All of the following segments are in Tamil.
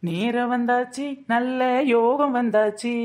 நேரம் வந்தாச்சு நல்ல யோகம் வந்தாச்சு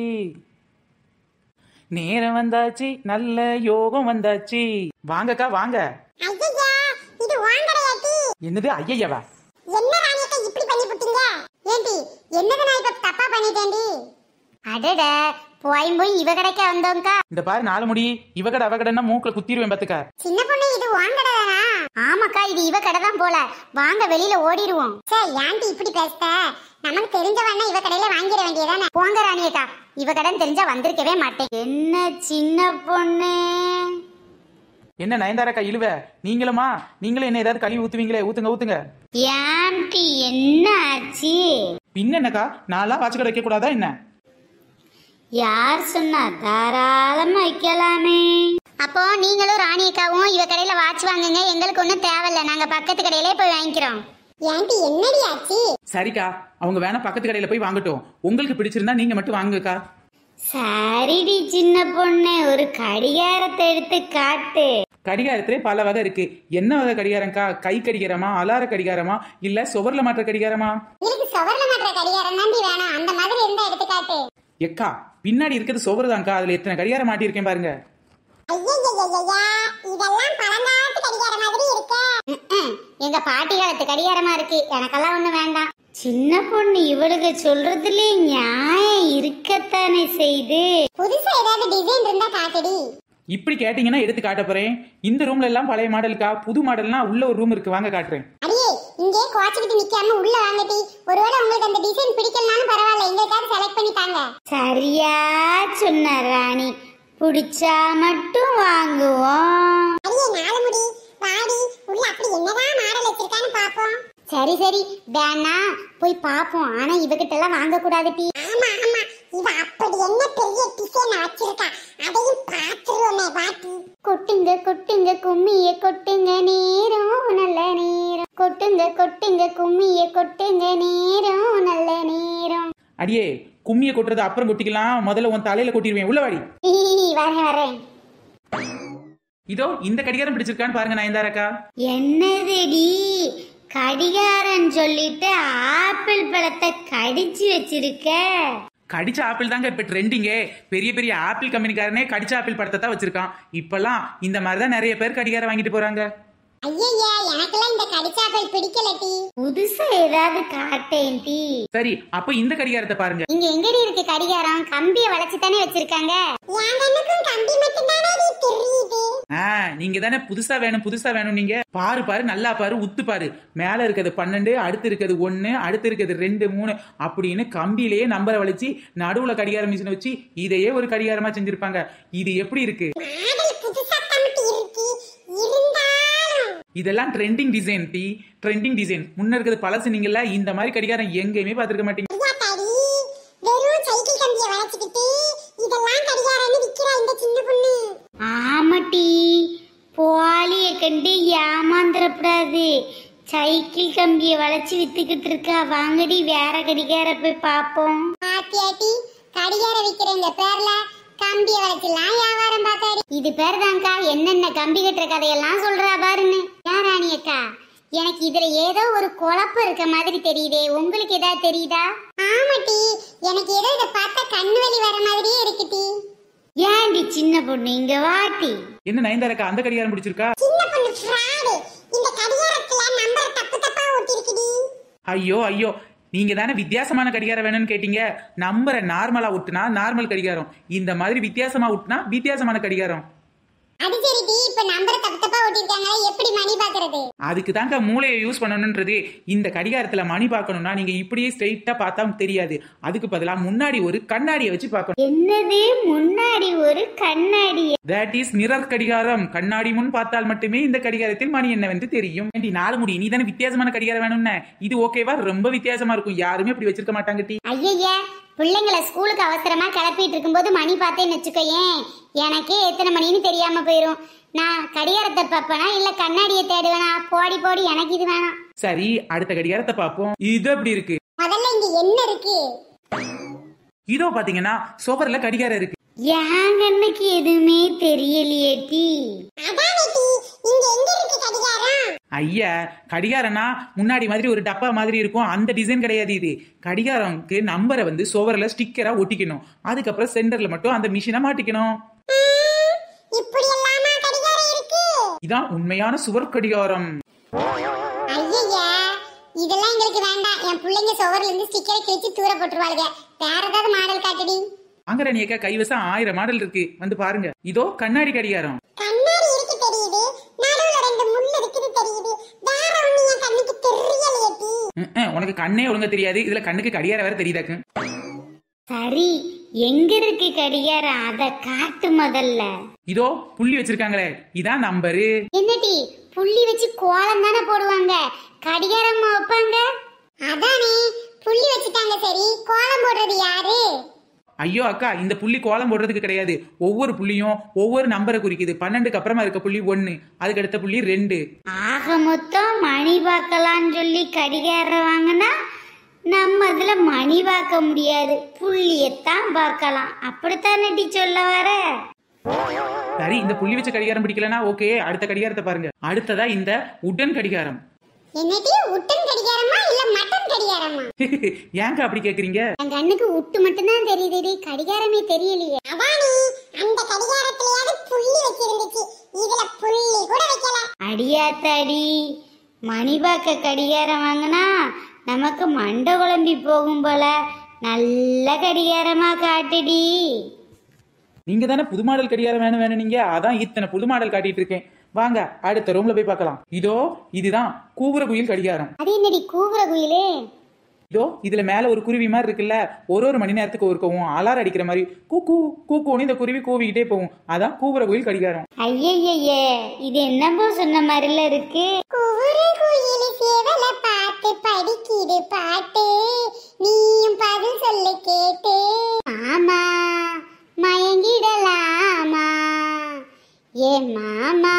நேரம் வந்தாச்சு நல்ல யோகம் வந்தாச்சு வாங்கக்கா வாங்க ஐயா இது வாங்கடையாட்டி என்னது ஐயவா என்ன ராணியக்கா இப்படி பண்ணி புட்டீங்க ஏண்டி என்னது நான் இப்ப தப்பா பண்ணிட்டேன்டி அடட போய் போய் இவ கடைக்க வந்தோம்க்கா இந்த பாரு நாலு முடி இவகட அவகடன்னா மூக்குல குத்திடுவேன் பாத்துக்க சின்ன பொண்ணு இது வாங்கடா ஆமாக்கா இது இவ கடை தான் போல வாங்க வெளியில ஓடிடுவோம் சரி ஏன்டி இப்படி பேசுத நமக்கு தெரிஞ்சவண்ணா இவ கடையில வாங்கிட வேண்டியதானே போங்க ராணியக்கா இவ கடன் தெரிஞ்சா வந்திருக்கவே மாட்டேன் என்ன சின்ன பொண்ணு என்ன நயன்தாரக்கா இழுவ நீங்களுமா நீங்களும் என்ன ஏதாவது கழுவி ஊத்துவீங்களே ஊத்துங்க ஊத்துங்க ஏன்டி என்ன ஆச்சு பின்ன என்னக்கா நான்லாம் வாட்ச் கடை வைக்க கூடாதா என்ன யார் சொன்னா தாராளமா வைக்கலாமே அப்போ நீங்களும் ராணியக்காவும் இவ கடையில வாட்ச் வாங்குங்க எங்களுக்கு ஒண்ணும் தேவையில்ல நாங்க பக்கத்து கடையிலே போய் வாங்கிக்கிறோம் ஏன்டி என்னடி ஆச்சு சரிக்கா அவங்க வேணா பக்கத்து கடையில போய் வாங்கட்டும் உங்களுக்கு பிடிச்சிருந்தா நீங்க மட்டும் வாங்குக்கா சரிடி சின்ன பொண்ணு ஒரு கடிகாரத்தை எடுத்து காட்டு கடிகாரத்திலே பல வகை இருக்கு என்ன வகை கடிகாரம்க்கா கை கடிகாரமா அலார கடிகாரமா இல்ல சுவர்ல மாற்ற கடிகாரமா எனக்கு சவர்ல மாற்ற கடிகாரம் தாண்டி வேணும் அந்த மாதிரி இருந்தா எடுத்து காட்டு எக்கா பின்னாடி இருக்கிறது சுவர் தான்க்கா அதுல எத்தனை கடிகாரம் மாட்டியிருக்கேன் பாருங்க இதெல்லாம் பழங்காட்டு கடிகாரம் மாதிரி இருக்கு எங்க பாட்டி காலத்து கடிகாரமா இருக்கு எனக்கெல்லாம் ஒண்ணு வேண்டாம் சின்ன பொண்ணு இவளுக்கு சொல்றதுல நியாயம் இருக்கத்தானே செய்து புதுசா ஏதாவது டிசைன் இருந்தா காட்டுடி இப்படி கேட்டீங்கன்னா எடுத்து காட்ட போறேன் இந்த ரூம்ல எல்லாம் பழைய மாடலுக்கா புது மாடல்னா உள்ள ஒரு ரூம் இருக்கு வாங்க காட்டுறேன் அடியே இங்கே குவாச்சிக்கிட்டு நிக்காம உள்ள வாங்கடி ஒருவேளை உங்களுக்கு அந்த டிசைன் பிடிக்கலனாலும் பரவாயில்ல எங்களுக்காவது செலக்ட் பண்ணி தாங்க சரியா சொன்ன ராணி பிடிச்சா மட்டும் வாங்குவோம் அடியே நாலு முடி வாடி உள்ள அப்படி என்னதான் மாடல் வச்சிருக்கான்னு பாப்போம் சரி சரி வேணா போய் பாப்போம் ஆனா இவகிட்ட எல்லாம் வாங்க கூடாது டி ஆமா ஆமா இவ அப்படி என்ன பெரிய டிசைன் வச்சிருக்கா அதையும் பாத்துருவோமே வாட்டி கொட்டுங்க கொட்டுங்க கும்மிய கொட்டுங்க நேரம் நல்ல நேரம் கொட்டுங்க கொட்டுங்க கும்மிய கொட்டுங்க நேரம் நல்ல நேரம் அடியே கும்மியை கொட்டுறது அப்புறம் கொட்டிக்கலாம் முதல்ல உன் தலையில கொட்டிடுவேன் உள்ள வாடி வரேன் வரேன் இதோ இந்த கடிகாரம் பிடிச்சிருக்கான்னு பாருங்க நயன்தாரக்கா என்னதுடி கடிகாரம் சொல்லிட்டு ஆப்பிள் பழத்தை கடிச்சு வச்சிருக்க கடிச்ச ஆப்பிள் தாங்க இப்ப ட்ரெண்டிங்கே பெரிய பெரிய ஆப்பிள் கம்பெனிக்காரனே கடிச்ச ஆப்பிள் படத்தை தான் வச்சிருக்கான் இப்பெல்லாம் இந்த மாதிரி தான் நிறைய பேர் கடிகாரம் வாங்கிட்டு போறாங்க ஐயா எனக்கெல்லாம் இந்த கடிச்சாப்பிள் பிடிக்கல டி புதுசா ஏதாவது காட்டேன் டி சரி அப்ப இந்த கடிகாரத்தை பாருங்க இங்க எங்கடி இருக்கு கடிகாரம் கம்பிய வளைச்சு தானே வச்சிருக்காங்க எனக்கும் கம்பி மட்டும் தானே தெரியுது ஆ நீங்க தானே புதுசா வேணும் புதுசா வேணும் நீங்க பாரு பாரு நல்லா பாரு உத்து பாரு மேல இருக்கிறது பன்னெண்டு அடுத்து இருக்கிறது ஒன்னு அடுத்து இருக்கிறது ரெண்டு மூணு அப்படின்னு கம்பியிலேயே நம்பரை வளைச்சு நடுவுல கடிகாரம் மிஷினை வச்சு இதையே ஒரு கடிகாரமா செஞ்சிருப்பாங்க இது எப்படி இருக்கு மாடல் புதுசா தம்பிட்டு இருக்கு இருந்தாலும் இதெல்லாம் ட்ரெண்டிங் டிசைன் டி ட்ரெண்டிங் டிசைன் முன்ன இருக்கிறது பழசு நீங்கல்ல இந்த மாதிரி கடிகாரம் எங்கேயுமே பார்த்திருக்க மாட்டீங்க ஐயா தாடி வெறும் சைக்கிள் கம்பிய வளைச்சுக்கிட்டு இதெல்லாம் கடிகாரம்னு விக்கிறா இந்த சின்ன பொண்ணு ஆமாட்டி போலிய கண்டு ஏமாந்துடக்கூடாது சைக்கிள் கம்பிய வளைச்சு வித்துக்கிட்டு இருக்கா வாங்கடி வேற கடிகார போய் பாப்போம் ஆத்தியாட்டி கடிகார விக்கிறவங்க பேர்ல கம்பிய வளைச்சுலாம் வியாபாரம் பார்த்தாடி இது பேர் தான்க்கா என்னென்ன கம்பி கட்டுற கதையெல்லாம் சொல்றா பாருன்னு ஏன் ராணி அக்கா எனக்கு இதுல ஏதோ ஒரு குழப்பம் இருக்க மாதிரி தெரியுதே உங்களுக்கு ஏதாவது தெரியுதா ஆமாட்டி எனக்கு ஏதோ இத பார்த்தா கண்ணு வலி வர மாதிரியே இருக்குடி ஏன்டி சின்ன பொண்ணு இங்க வாட்டி என்ன நயன்தாரக்கா அந்த கடிகாரம் பிடிச்சிருக்கா சின்ன பொண்ணு ஃப்ராடு இந்த கடிகாரத்துல நம்பர் தப்பு தப்பா ஒட்டிருக்குடி ஐயோ ஐயோ நீங்க தானே வித்தியாசமான கடிகாரம் வேணும்னு கேட்டீங்க நம்பரை நார்மலா விட்டுனா நார்மல் கடிகாரம் இந்த மாதிரி வித்தியாசமா விட்டுனா வித்தியாசமான கடிகாரம் அது சரிடி இப்ப நம்பர் தப்பு தப்பா ஒட்டிருக்காங்க எப்படி மணி பாக்குறது அதுக்கு தாங்க மூளையை யூஸ் பண்ணணுன்றது இந்த கடிகாரத்துல மணி பார்க்கணும்னா நீங்க இப்படியே ஸ்ட்ரைட்டா பார்த்தா தெரியாது அதுக்கு பதிலா முன்னாடி ஒரு கண்ணாடியை வச்சு பார்க்கணும் என்னது முன்னாடி ஒரு கண்ணாடி தட் இஸ் மிரர் கடிகாரம் கண்ணாடி முன் பார்த்தால் மட்டுமே இந்த கடிகாரத்தில் மணி என்னவென்று தெரியும் ஏண்டி நாலு முடி நீ தானே வித்தியாசமான கடிகாரம் வேணும்னு இது ஓகேவா ரொம்ப வித்தியாசமா இருக்கும் யாருமே இப்படி வச்சிருக்க மாட்டாங்க டி ஐயய்யா பிள்ளைங்களை ஸ்கூலுக்கு அவசரமா கிளப்பிட்டு இருக்கும்போது மணி பார்த்தேன்னு வச்சுக்கோயேன் எனக்கே எத்தனை மணின்னு தெரியாம போயிரும் நான் கடிகாரத்தை பார்ப்பேனா இல்ல கண்ணாடியை தேடுவேனா போடி போடி எனக்கு இது வேணாம் சரி அடுத்த கடிகாரத்தை பார்ப்போம் இது எப்படி இருக்கு முதல்ல இங்க என்ன இருக்கு இதோ பாத்தீங்கன்னா சுவர்ல கடிகாரம் இருக்கு என் கண்ணுக்கு எதுவுமே தெரியலையே டி அதானே டி இங்க எங்க இருக்கு கடிகாரம் ஐயா கடிகாரம்னா முன்னாடி மாதிரி ஒரு டப்பா மாதிரி இருக்கும் அந்த டிசைன் கிடையாது இது கடிகாரம்க்கு நம்பரை வந்து சுவரில் ஸ்டிக்கரா ஒட்டிக்கணும் அதுக்கப்புறம் சென்டர்ல மட்டும் அந்த மிஷினை மாட்டிக்கணும் ம், இப்படி எல்லாமா கடிகாரம் இருக்கு இதான் உண்மையான சுவர் கடிகாரம் ஐயய்யா இதெல்லாம் எங்களுக்கு வேண்டாம் என் பிள்ளைங்க சுவர்ல இருந்து ஸ்டிக்கரை கிழிச்சு தூர போட்டுருவாளுங்க வேற ஏதாவது மாடல் காட்டுடி அங்கரணி அக்கா கைவசம் ஆயிரம் மாடல் இருக்கு வந்து பாருங்க இதோ கண்ணாடி கடிகாரம் கண்ணாடி இருக்கு தெரியுது நடுவுல ரெண்டு முள் இருக்குது தெரியுது வேற ஒண்ணு என் கண்ணுக்கு தெரியலையேடி ம், ம், உனக்கு கண்ணே ஒழுங்கா தெரியாது இதுல கண்ணுக்கு கடிகாரம் வேற தெரியுதாக்கு சரி எங்க இருக்கு கடிகாரம் அத காட்டு முதல்ல இதோ புள்ளி வச்சிருக்காங்களே இதான் நம்பரு என்னடி புள்ளி வச்சு கோலம் தானே போடுவாங்க கடிகாரம் வைப்பாங்க அதானே புள்ளி வச்சுட்டாங்க சரி கோலம் போடுறது யாரு ஐயோ அக்கா இந்த புள்ளி கோலம் போடுறதுக்கு கிடையாது ஒவ்வொரு புள்ளியும் ஒவ்வொரு நம்பரை குறிக்குது பன்னெண்டுக்கு அப்புறமா இருக்க புள்ளி ஒன்னு அதுக்கு அடுத்த புள்ளி ரெண்டு ஆக மொத்தம் மணி பார்க்கலான்னு சொல்லி கடிகாரம் வாங்கினா நம்ம அதுல மணி பார்க்க முடியாது புள்ளியத்தான் பார்க்கலாம் அப்படித்தான் நட்டி சொல்ல வர சரி இந்த புள்ளி வச்ச கடிகாரம் பிடிக்கலனா ஓகே அடுத்த கடிகாரத்தை பாருங்க அடுத்ததா இந்த உடன் கடிகாரம் என்னடி உட்டன் கடிகாரமா இல்ல மட்டன் கடிகாரமா ஏங்க அப்படி கேக்குறீங்க என் கண்ணுக்கு உட்டு மட்டும்தான் தெரியுதுடி கடிகாரமே தெரியலையே அதானி அந்த கடிகாரத்திலேயாவது புள்ளி வச்சிருந்துச்சு இதுல புள்ளி கூட வைக்கல அடியாத்தாடி மணிபாக்க கடிகாரம் வாங்கினா நமக்கு மண்டை குழம்பி போகும் போல நல்ல கடிகாரமா காட்டுடி நீங்க தானே புது மாடல் கடிகாரம் வேணும் வேணும் நீங்க அதான் இத்தனை புது மாடல் காட்டிட்டு இருக்கேன் வாங்க அடுத்த ரூம்ல போய் பார்க்கலாம் இதோ இதுதான் கூவுற குயில் கடிகாரம் அது என்னடி கூவுற குயிலே இதோ இதுல மேல ஒரு குருவி மாதிரி இருக்குல்ல ஒரு ஒரு மணி நேரத்துக்கு ஒரு கவும் அலாரம் அடிக்கிற மாதிரி கூ கூக்கூன்னு இந்த குருவி கூவிக்கிட்டே போகும் அதான் கூவுற குயில் கடிகாரம் ஐயய்யே இது என்னமோ சொன்ன மாதிரில இருக்கு குவுறு குயில் சேவல பாட்டு படிக்கிது பாட்டு நீயும் பதில் சொல்லு கேட்டு மாமா மயங்கிடலாமா ஏ மாமா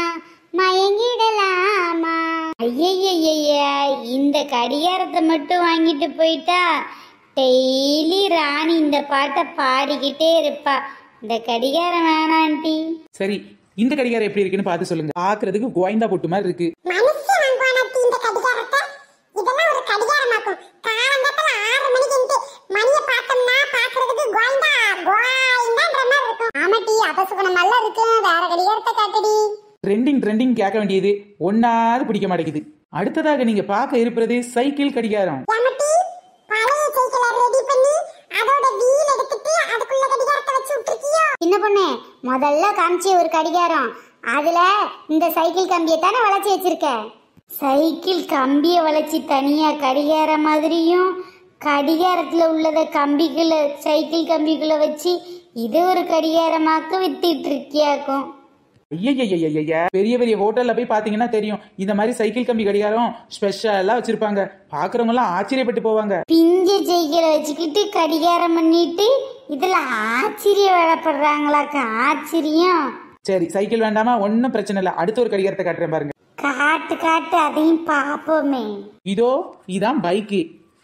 மயங்கிடலாமா ஐயய்ய இந்த கடிகாரத்தை மட்டும் வாங்கிட்டு போயிட்டா டெய்லி ராணி இந்த பாட்டை பாடிக்கிட்டே இருப்பா இந்த கடிகாரம் வேணாண்டி சரி இந்த கடிகாரம் எப்படி இருக்குன்னு பார்த்து சொல்லுங்க பாக்குறதுக்கு கோயந்தா பொட்டு மாதிரி இருக்கு மனுஷன் வாங்குவானத்தி இந்த கடிகாரத்தை இதெல்லாம் ஒரு கடிகாரமாக்கும் காலங்கத்துல ஆறு மணிக்கு மணிய பார்த்தோம்னா பாக்குறதுக்கு கோயந்தா கோயந்தான்ற மாதிரி இருக்கும் ஆமாட்டி அபசுகுணம் நல்லா இருக்கு வேற கடிகாரத்தை காட்டுடி ட்ரெண்டிங் ட்ரெண்டிங் கேட்க வேண்டியது ஒன்னாவது பிடிக்க மாட்டேங்குது அடுத்ததாக நீங்க பார்க்க இருப்பது சைக்கிள் கடிகாரம் ஆமாட்டி பழைய சைக்கிளை ரெடி பண்ணி அதோட வீல் எடுத்துட்டு அதுக்குள்ள கடிகாரத்தை வச்சு விட்டுருக்கியோ சின்ன பொண்ணு முதல்ல காமிச்ச ஒரு கடிகாரம் அதுல இந்த சைக்கிள் கம்பியை தானே வளைச்சி வச்சிருக்க சைக்கிள் கம்பியை வளைச்சி தனியா கடிகாரம் மாதிரியும் கடிகாரத்துல உள்ளத கம்பிக்குள்ள சைக்கிள் கம்பிக்குள்ள வச்சு இது ஒரு கடிகாரமாக்க வித்துட்டு இருக்கியாக்கும் ஐயய்யய்யய்ய பெரிய பெரிய ஹோட்டல்ல போய் பாத்தீங்கன்னா தெரியும் இந்த மாதிரி சைக்கிள் கம்பி கடிகாரம் ஸ்பெஷலா வச்சிருப்பாங்க பாக்குறவங்க எல்லாம் ஆச்சரியப்பட்டு போவாங்க பிஞ்ச சைக்கிளை வச்சுக்கிட்டு கடிகாரம் பண்ணிட்டு இதுல ஆச்சரியம் விடப்படுறாங்களாக்க ஆச்சரியம் சரி சைக்கிள் வேண்டாமா ஒன்னும் பிரச்சனை இல்லை அடுத்த ஒரு கடிகாரத்தை காட்டுறேன் பாருங்க காட்டு காட்டு அதையும் பாப்போமே இதோ இதான் பைக்கு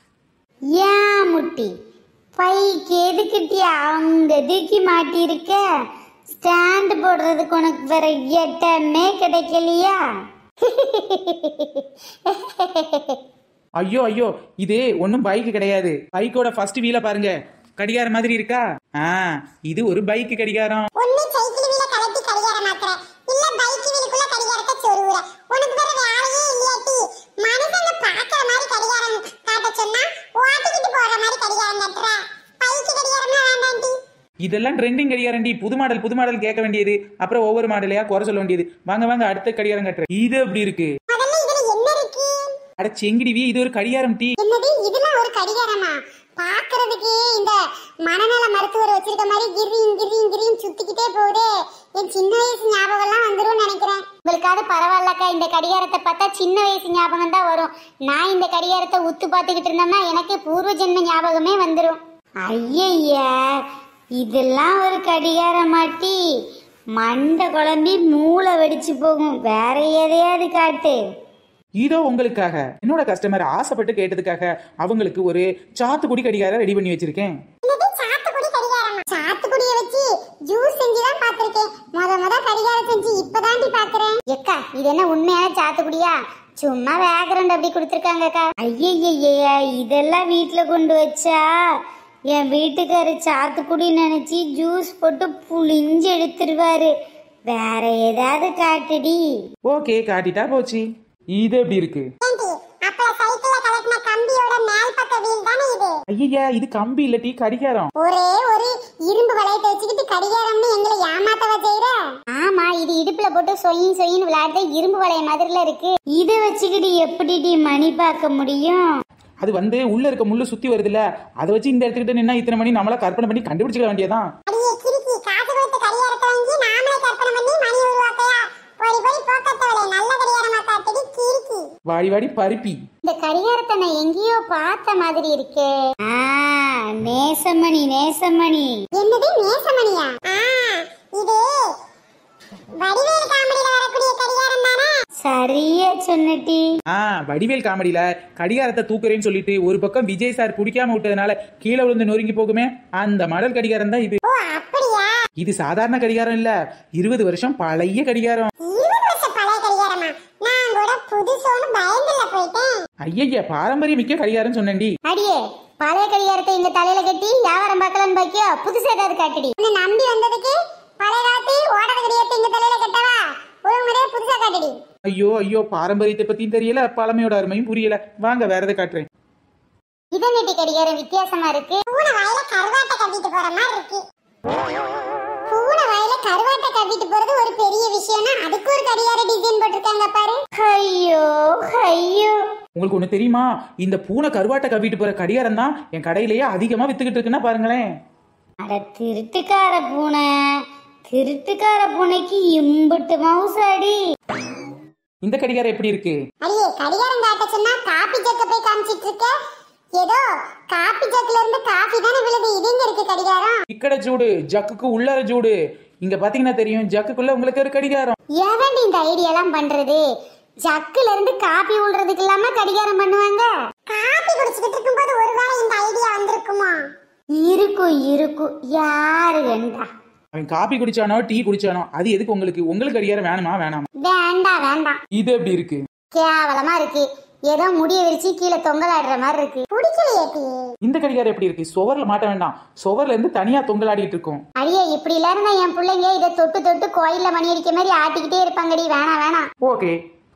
ஏன் முட்டி பைக்கு எதுக்கிட்டி அங்க தூக்கி மாட்டியிருக்க ஸ்டாண்ட் போடுறதுக்கு உனக்கு வேற எட்டமே கிடைக்கலையா ஐயோ ஐயோ இது ஒன்றும் பைக் கிடையாது பைக்கோட ஃபர்ஸ்ட் வீல பாருங்க கடிகாரம் மாதிரி இருக்கா ஆ இது ஒரு பைக் கடிகாரம் ஒண்ணு சைக்கிள் வீல கலட்டி கடிகாரம் மாத்துற இல்ல பைக் வீலுக்குள்ள கடிகாரத்தை சொருவுற உனக்கு வேற வேலையே இல்லையாட்டி மனுஷங்க பாக்குற மாதிரி கடிகாரம் காட்ட சொன்னா ஓட்டிக்கிட்டு போற மாதிரி கடிகாரம் கட்டுற பைக்கு கடிகாரம்லாம் வேண்டாண்டி இதெல்லாம் ட்ரெண்டிங் கடிகாரண்டி புது மாடல் புது மாடல் கேட்க வேண்டியது அப்புறம் ஒவ்வொரு மாடலையா குறை சொல்ல வேண்டியது வாங்க வாங்க அடுத்த கடிகாரம் கட்டுறேன் இது எப்படி இருக்கு முதல்ல இதுல என்ன இருக்கு அட செங்கிடிவி இது ஒரு கடிகாரம் டீ என்னது இதெல்லாம் ஒரு கடிகாரமா பாக்குறதுக்கு இந்த மனநல மருத்துவர் வச்சிருக்க மாதிரி கிரியும் கிரியும் கிரியும் சுத்திக்கிட்டே போகுதே என் சின்ன வயசு ஞாபகம் எல்லாம் வந்துரும் நினைக்கிறேன் உங்களுக்காவது பரவாயில்லக்கா இந்த கடிகாரத்தை பார்த்தா சின்ன வயசு ஞாபகம் தான் வரும் நான் இந்த கடிகாரத்தை உத்து பார்த்துக்கிட்டு இருந்தோம்னா எனக்கு பூர்வ ஜென்ம ஞாபகமே வந்துரும் ஐயய்யா இதெல்லாம் ஒரு கடிகாரம் மாட்டி மண்டை குழம்பி மூளை வெடிச்சு போகும் வேற எதையாவது காட்டு இதோ உங்களுக்காக என்னோட கஸ்டமர் ஆசைப்பட்டு கேட்டதுக்காக அவங்களுக்கு ஒரு சாத்துக்குடி கடிகாரம் ரெடி பண்ணி வச்சிருக்கேன் சாத்துக்குடி கடிகாரமா சாத்துக்குடியை வச்சு ஜூஸ் செஞ்சு தான் பார்த்திருக்கேன் முத முத கடிகாரம் செஞ்சு இப்பதாண்டி பாக்குறேன் எக்கா இது என்ன உண்மையான சாத்துக்குடியா சும்மா வேகரண்ட் அப்படி கொடுத்துருக்காங்கக்கா ஐயய்ய இதெல்லாம் வீட்ல கொண்டு வச்சா என் வீட்டுக்காரர் சாத்துக்குடி நினைச்சு ஜூஸ் போட்டு புளிஞ்சு எடுத்துருவாரு வேற ஏதாவது காட்டுடி ஓகே காட்டிட்டா போச்சு இது எப்படி இருக்கு அப்ப சைக்கிள்ல கலட்டின கம்பியோட மேல் பக்க வீல் தானே இது ஐயா இது கம்பி இல்லட்டி கடிகாரம் ஒரே ஒரு இரும்பு வளையத்தை வச்சுக்கிட்டு கடிகாரம்னு எங்களை ஏமாத்தவ செய்யற ஆமா இது இடுப்புல போட்டு சொயின் சொயின் விளையாடுற இரும்பு வளைய மாதிரில இருக்கு இதை வச்சுக்கிட்டு எப்படி மணி பார்க்க முடியும் அது வந்து உள்ள இருக்க முள்ளு சுத்தி வருதுல்ல அதை வச்சு இந்த இடத்துக்கிட்ட நின்னா இத்தனை மணி நம்மளா கற்பனை பண்ணி கண்டுபிடிச்சிக்க வேண்டியதான் அடியே கிறுக்கி காசு கொடுத்து கடிகாரத்தை வாங்கி நாமளே கற்பனை பண்ணி மணி உருவாக்கையா போய் போய் போக்கத்தவளே நல்ல கடிகாரமா காட்டுடி கிறுக்கி வாடி வாடி பருப்பி இந்த கடிகாரத்தை நான் எங்கேயோ பார்த்த மாதிரி இருக்கே ஆ நேசமணி நேசமணி என்னது நேசமணியா ஆ இது வடிவேல் காமெடியில வரக்கூடிய கடிகாரம் தானே சரியா சொன்னட்டி ஆ வடிவேல் காமெடியில கடிகாரத்தை தூக்குறேன்னு சொல்லிட்டு ஒரு பக்கம் விஜய் சார் பிடிக்காம விட்டதுனால கீழே விழுந்து நொறுங்கி போகுமே அந்த மாடல் கடிகாரம் தான் இது ஓ அப்படியா இது சாதாரண கடிகாரம் இல்ல இருபது வருஷம் பழைய கடிகாரம் இருபது வருஷம் பழைய கடிகாரமா நான் கூட புதுசோன்னு பயந்துல போயிட்டேன் ஐயய்ய பாரம்பரிய மிக்க கடிகாரம் சொன்னேன்டி அடியே பழைய கடிகாரத்தை எங்க தலையில கட்டி வியாபாரம் பார்க்கலாம்னு பாக்கியோ புதுசா ஏதாவது காட்டுடி உன்னை நம்பி வந்ததுக்கு பழைய காலத்து ஓடத கடிகாரத்தை எங்க தலையில கட்டவா ஒரு முறை புதுசா காட்டுடி ஐயோ ஐயோ பாரம்பரியத்தை பத்தியும் தெரியல பழமையோட அருமையும் புரியல வாங்க வேற எதை காட்டுறேன் இதனடி கடிகாரம் வித்தியாசமா இருக்கு பூனை வாயில கருவாட்டை கட்டிட்டு போற மாதிரி இருக்கு பூனை வாயில கருவாட்டை கட்டிட்டு போறது ஒரு பெரிய விஷயம்னா அதுக்கு ஒரு கடிகார டிசைன் போட்டிருக்காங்க பாரு ஐயோ ஐயோ உங்களுக்கு ஒண்ணு தெரியுமா இந்த பூனை கருவாட்டை கவிட்டு போற கடிகாரம் தான் என் கடையிலேயே அதிகமா வித்துக்கிட்டு இருக்குன்னா பாருங்களேன் அட திருட்டுக்கார பூனை திருட்டுக்கார பூனைக்கு இம்புட்டு மவுஸ் அடி இந்த கடிகாரம் எப்படி இருக்கு அடியே கடிகாரம் காட்ட சொன்னா காப்பி ஜக்க போய் காமிச்சிட்டு இருக்க ஏதோ காப்பி ஜக்ல இருந்து காஃபி தானே விழுது இது எங்க இருக்கு கடிகாரம் இக்கட ஜூடு ஜக்குக்கு உள்ளர ஜூடு இங்க பாத்தீங்கன்னா தெரியும் ஜக்குக்குள்ள உங்களுக்கு ஒரு கடிகாரம் ஏன் இந்த ஐடியாலாம் பண்றது ஜக்குல இருந்து காப்பி விடுறதுக்கு இல்லாம கடிகாரம் பண்ணுவாங்க காப்பி குடிச்சிட்டு இருக்கும்போது ஒருவேளை இந்த ஐடியா வந்திருக்குமா இருக்கும் இருக்கும் யாரு கண்டா அவன் காபி குடிச்சானோ டீ குடிச்சானோ அது எதுக்கு உங்களுக்கு உங்களுக்கு கடிகாரம் வேணுமா வேணாமா வேண்டாம் வேண்டாம் இது எப்படி இருக்கு கேவலமா இருக்கு ஏதோ முடிய விரிச்சு கீழே தொங்கலாடுற மாதிரி இருக்கு பிடிக்கலையே டீ இந்த கடிகாரம் எப்படி இருக்கு சுவர்ல மாட்ட வேண்டாம் சுவர்ல இருந்து தனியா தொங்கலாடிட்டு இருக்கும் அடியே இப்படி எல்லாம் இருந்தா என் பிள்ளைங்க இதை தொட்டு தொட்டு கோயில்ல மணி அடிக்க மாதிரி ஆட்டிக்கிட்டே இருப்பாங்கடி வேணாம் வேணாம் ஓகே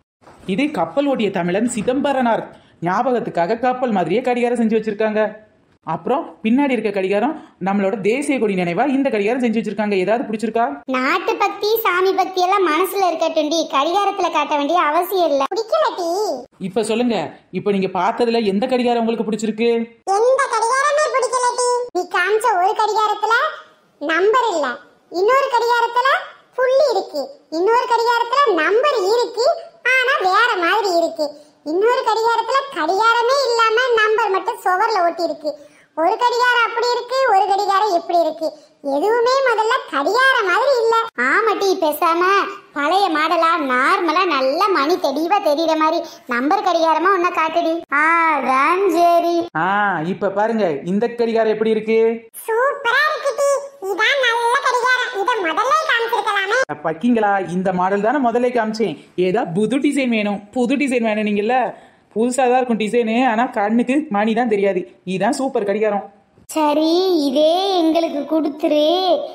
இது கப்பல் ஓட்டிய தமிழன் சிதம்பரனார் ஞாபகத்துக்காக கப்பல் மாதிரியே கடிகாரம் செஞ்சு வச்சிருக்காங்க அப்புறம் பின்னாடி இருக்க கடிகாரம் நம்மளோட தேசிய கொடி நினைவா இந்த கடிகாரம் செஞ்சு வச்சிருக்காங்க ஏதாவது பிடிச்சிருக்கா நாட்டு பக்தி சாமி பக்தி எல்லாம் மனசுல இருக்கட்டும்டி கடிகாரத்துல காட்ட வேண்டிய அவசியம் இல்ல பிடிக்கலடி இப்ப சொல்லுங்க இப்ப நீங்க பார்த்ததுல எந்த கடிகாரம் உங்களுக்கு பிடிச்சிருக்கு எந்த கடிகாரமே பிடிக்கலடி நீ காமிச்ச ஒரு கடிகாரத்துல நம்பர் இல்ல இன்னொரு கடிகாரத்துல புள்ளி இருக்கு இன்னொரு கடிகாரத்துல நம்பர் இருக்கு ஆனா வேற மாதிரி இருக்கு இன்னொரு கடிகாரத்துல கடிகாரமே இல்லாம நம்பர் மட்டும் சுவர்ல ஒட்டி இருக்கு ஒரு கடிகாரம் அப்படி இருக்கு ஒரு கடிகாரம் இப்படி இருக்கு எதுவுமே முதல்ல கடிகாரம் மாதிரி இல்ல ஆமாட்டி பேசாம பழைய மாடலா நார்மலா நல்ல மணி தெளிவா தெரியற மாதிரி நம்பர் கடிகாரமா ஒன்ன காட்டுடி அதான் சரி ஆ இப்ப பாருங்க இந்த கடிகாரம் எப்படி இருக்கு சூப்பரா இருக்குடி இதான் நல்ல கடிகாரம் இத முதல்ல காமிச்சிருக்கலாமே பக்கிங்களா இந்த மாடல் தானே முதல்ல காமிச்சேன் ஏதா புது டிசைன் வேணும் புது டிசைன் வேணும் நீங்கல்ல புதுசாக தான் இருக்கும் டிசைனு ஆனால் கண்ணுக்கு மணி தான் தெரியாது இதுதான் சூப்பர் கடிகாரம் சரி இதே எங்களுக்கு கொடுத்துரு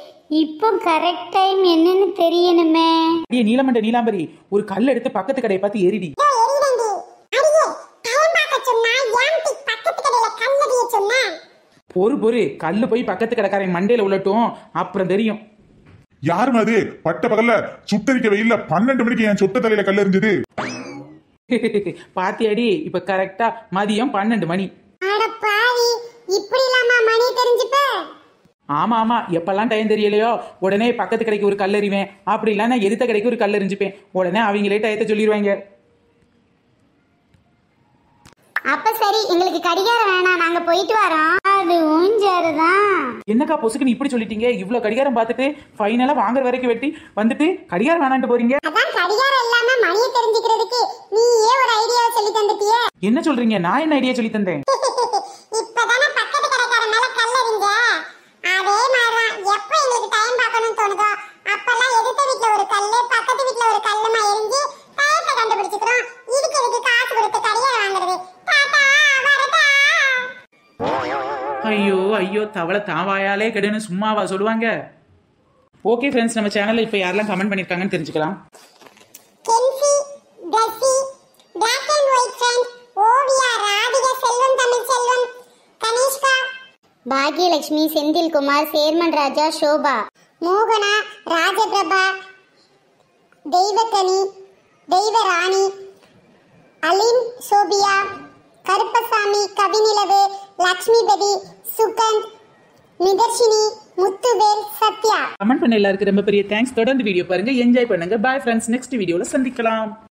இப்போ கரெக்ட் டைம் என்னன்னு தெரியணுமே அடியே நீலமண்ட நீலாம்பரி ஒரு கல் எடுத்து பக்கத்து கடையை பார்த்து ஏறிடி பொறு பொறு கல்லு போய் பக்கத்து கடைக்காரன் மண்டையில உள்ளட்டும் அப்புறம் தெரியும் யாருமா அது பட்ட பகல்ல சுட்டரிக்க வெயில்ல பன்னெண்டு மணிக்கு என் சொட்ட தலையில கல் எறிஞ்சது பாத்தியாடி இப்ப கரெக்டா மதியம் பன்னெண்டு மணி அட பாவி இப்படி இல்லாம மணி தெரிஞ்சுப்ப ஆமா ஆமா எப்பெல்லாம் டைம் தெரியலையோ உடனே பக்கத்து கடைக்கு ஒரு கல் எறிவேன் அப்படி இல்லைன்னா எதிர்த்த கடைக்கு ஒரு கல் எறிஞ்சுப்பேன் உடனே அவங்களே டயத்தை சொல்லிடுவாங்க அப்ப சரி எங்களுக்கு கடிகாரம் வேணாம் நாங்க போயிட்டு வரோம் அதுவும் சரிதான் என்னக்கா பொசுக்குன்னு இப்படி சொல்லிட்டீங்க இவ்வளவு கடிகாரம் பார்த்துட்டு ஃபைனலா வாங்குற வரைக்கும் வெட்டி வந்துட்டு கடிகாரம் வேணான்ட்டு போறீங்க அதான் கடிகாரம் இல்லாம மணியை தெரிஞ்சுக்கிறதுக்கு நீயே ஒரு ஐடியா சொல்லி தந்துட்டியே என்ன சொல்றீங்க நான் என்ன ஐடியா சொல்லி தந்தேன் இப்பதானே பக்கத்து கடைக்கார மேல கல்லறிஞ்ச அதே மாதிரிதான் எப்ப எங்களுக்கு டைம் ஐயோ ஐயோ தவளை தாவாயாலே கெடுன்னு சும்மாவா சொல்லுவாங்க ஓகே ஃப்ரெண்ட்ஸ் நம்ம சேனல்ல இப்போ யாரெல்லாம் கமெண்ட் பண்ணியிருக்காங்கன்னு தெரிஞ்சுக்கலாம் கென்சி Blessy black and white friend Oviya Radhika Selvam Tamil Selvam Kanishka Bhagyalakshmi Senthilkumar chairman Raja Sobha மோகனா ராஜபிரபா தெய்வக்கனி தெய்வராணி அலின் சோபியா கருப்பசாமி கவிநிலவு லக்ஷ்மிபதி சுகந்த் நிதர்ஷினி முத்துவேல் சத்யா கமெண்ட் பண்ண எல்லாருக்கும் ரொம்ப பெரிய தேங்க்ஸ் தொடர்ந்து வீடியோ பாருங்க என்ஜாய் பண்ணுங்க பாய் ஃப்ரெண்ட்ஸ் நெக்ஸ்ட் வீடியோல சந்திக்கலாம்